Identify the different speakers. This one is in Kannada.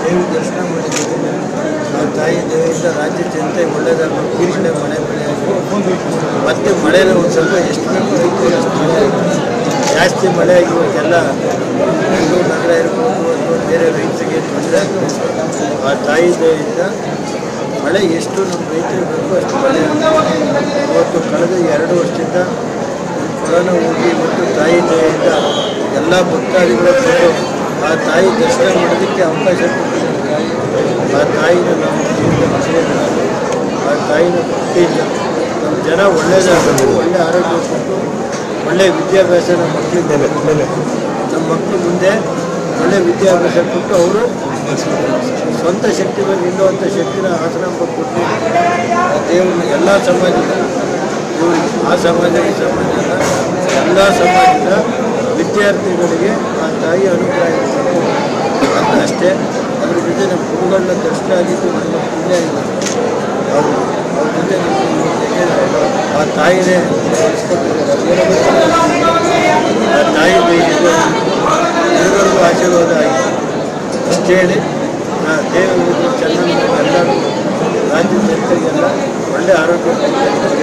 Speaker 1: ದೇವಿ ದರ್ಶನ ಮಾಡಿದ್ದೀವಿ ಆ ತಾಯಿ ದೇವಿಯಿಂದ ರಾಜ್ಯ ಜನತೆ ಒಳ್ಳೆಯದಾಗಬೇಕು ಒಳ್ಳೆ ಮಳೆ ಬೆಳೆ ಆಗಿ ಮತ್ತೆ ಮಳೆನ ಒಂದು ಸ್ವಲ್ಪ ಎಷ್ಟು ಬೇಕು ಬೇಕು ಅಷ್ಟು ಮಳೆ ಆಗಿದೆ. ಜಾಸ್ತಿ ಮಳೆ ಆಗಿ ಇವತ್ತೆಲ್ಲ ಬೆಂಗಳೂರು ನಗರ ಇರ್ಬೋದು ಅಥವಾ ಬೇರೆ ರೈತರಿಗೆ ತೊಂದರೆ ಆಗ್ಬೋದು ಆ ತಾಯಿ ದಯೆಯಿಂದ ಮಳೆ ಎಷ್ಟು ನಮ್ಮ ರೈತರಿಗೆ ಬೇಕು ಅಷ್ಟು ಮಳೆ ಆಗಿದೆ. ಇವತ್ತು ಕಳೆದ ಎರಡು ವರ್ಷದಿಂದ ಕೊರೋನಾ ಹೋಗಿ ಇವತ್ತು ತಾಯಿ ದಯೆಯಿಂದ ಎಲ್ಲ ಭಕ್ತಾದಿಗಳು ಬಂದು ಆ ತಾಯಿ ದರ್ಶನ ಮಾಡೋದಕ್ಕೆ ಅವಕಾಶ ಕೊಟ್ಟಿದ್ದಾರೆ ತಾಯಿ ಆ ತಾಯಿನ ನಾವು ಜೀವನದ ಮರೆಯೋದಿಲ್ಲ. ಆ ತಾಯಿನ ಭಕ್ತಿಯಿಂದ ನಮ್ಮ ಜನ ಒಳ್ಳೆಯದಾಗಬೇಕು ಒಳ್ಳೆ ಆರೋಗ್ಯ ಕೊಟ್ಟು ಒಳ್ಳೆ ವಿದ್ಯಾಭ್ಯಾಸ ನಮ್ಮ ಮಕ್ಕಳಿಗೆ ನಮ್ಮ ಮಕ್ಕಳು ಮುಂದೆ ಒಳ್ಳೆ ವಿದ್ಯಾಭ್ಯಾಸ ಕೊಟ್ಟು ಅವರು ಸ್ವಂತ ಶಕ್ತಿ ಮೇಲೆ ನಿಲ್ಲುವಂಥ ಶಕ್ತಿನ ಆಸನ ಕೊಟ್ಟು ಆ ದೇವ್ರನ್ನ ಎಲ್ಲ ಸಮಾಜದ ಇವ್ರು ಆ ಸಮಾಜ ಈ ಸಮಾಜ ಅಲ್ಲ ಎಲ್ಲ ಸಮಾಜದ ವಿದ್ಯಾರ್ಥಿಗಳಿಗೆ ಆ ತಾಯಿ ಅನುಗ್ರಹ ಇರಬೇಕು ಅಂತ ಅಷ್ಟೇ ಅದ್ರ ಜೊತೆ ನಮ್ಮ ಗುರುಗಳನ್ನ ದರ್ಶನ ಆಗಿದ್ದು ನಮ್ಮ ಪುಣ್ಯ ಇಲ್ಲ ಅವರು ಅವ್ರ ಜೊತೆ ನಮ್ಗೆ ಇವತ್ತಿಗೆ ಆ ತಾಯಿನೇ ಕಳಿಸ್ಕೊಟ್ಟಿದ್ದಾರೆ ಆ ತಾಯಿ ಬೇಯಿಸಿದ್ದು ಎಲ್ಲರಿಗೂ ಆಶೀರ್ವಾದ ಆಯಿತು ಅಷ್ಟೇ ಹೇಳಿ ನಾ ದೇವರು ಚೆನ್ನಾಗಿ ಎಲ್ಲರೂ ರಾಜ್ಯ ಜನತೆಗೆಲ್ಲ ಒಳ್ಳೆ ಆರೋಗ್ಯ ಕೊಡ್ತಾರೆ